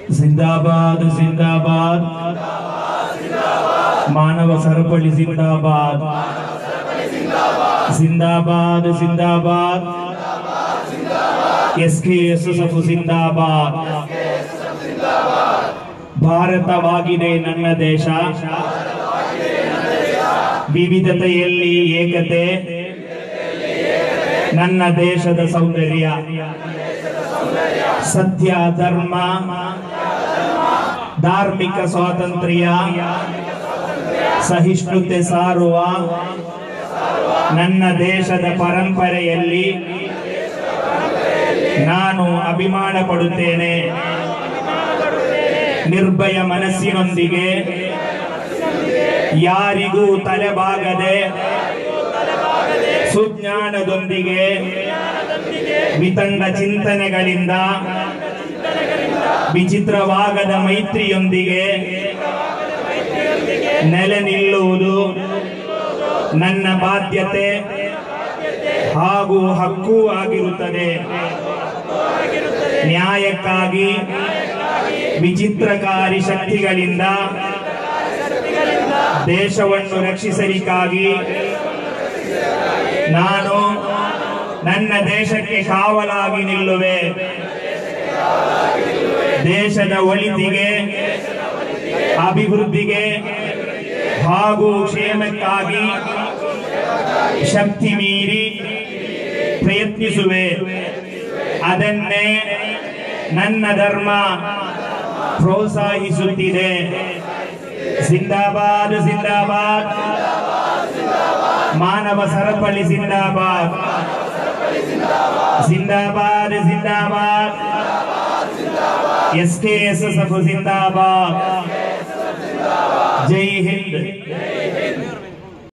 ಜಿಂದಾಬಾದ್ ಜಿಂದಾಬಾದ್ ಮಾನವ ಸರಪಳಿ ಜಿಂದಾಬಾದ್ ಜಿಂದಾಬಾದ್ ಜಿಂದಾಬಾದ್ ಎಸ್ ಕೆ ಎಸ್ ಎಫ್ ಜಿಂದಾಬಾದ್ ಭಾರತವಾಗಿದೆ ನನ್ನ ದೇಶ ವಿವಿಧತೆಯಲ್ಲಿ ಏಕತೆ ನನ್ನ ದೇಶದ ಸೌಂದರ್ಯ ಸತ್ಯ ಧರ್ಮ ಧಾರ್ಮಿಕ ಸ್ವಾತಂತ್ರ್ಯ ಸಹಿಷ್ಣುತೆ ಸಾರುವ ನನ್ನ ದೇಶದ ಪರಂಪರೆಯಲ್ಲಿ ನಾನು ಅಭಿಮಾನ ಪಡುತ್ತೇನೆ ನಿರ್ಭಯ ಮನಸ್ಸಿನೊಂದಿಗೆ ಯಾರಿಗೂ ತಲೆಬಾಗದೆ ಸುಜ್ಞಾನದೊಂದಿಗೆ ವಿತಂಡ ಚಿಂತನೆಗಳಿಂದ ವಿಚಿತ್ರವಾಗದ ಮೈತ್ರಿಯೊಂದಿಗೆ ನೆಲೆ ನಿಲ್ಲುವುದು ನನ್ನ ಬಾಧ್ಯತೆ ಹಾಗೂ ಹಕ್ಕು ಆಗಿರುತ್ತದೆ ನ್ಯಾಯಕ್ಕಾಗಿ ವಿಚಿತ್ರಕಾರಿ ಶಕ್ತಿಗಳಿಂದ ದೇಶವನ್ನು ರಕ್ಷಿಸಲಿಕ್ಕಾಗಿ ನಾನು ನನ್ನ ದೇಶಕ್ಕೆ ಕಾವಲಾಗಿ ನಿಲ್ಲುವೆ ದೇಶದ ಒಳಿತಿಗೆ ಅಭಿವೃದ್ಧಿಗೆ ಹಾಗೂ ಕ್ಷೇಮಕ್ಕಾಗಿ ಶಕ್ತಿ ಮೀರಿ ಪ್ರಯತ್ನಿಸುವೆ ಅದನ್ನೇ ನನ್ನ ಧರ್ಮ ಪ್ರೋತ್ಸಾಹಿಸುತ್ತಿದೆ ಜಿಂದಾಬಾದ್ ಜಿಂದಾಬಾದ್ ಮಾನವ ಸರಪಳಿ ಜಿಂದಾಬಾದ್ ಜಿಂದಾಬಾದ್ ಜಿಂದಾಬಾದ್ S K S S F ಜಿಂದಾಬಾದ್ ಜೈ ಹಿಂದ್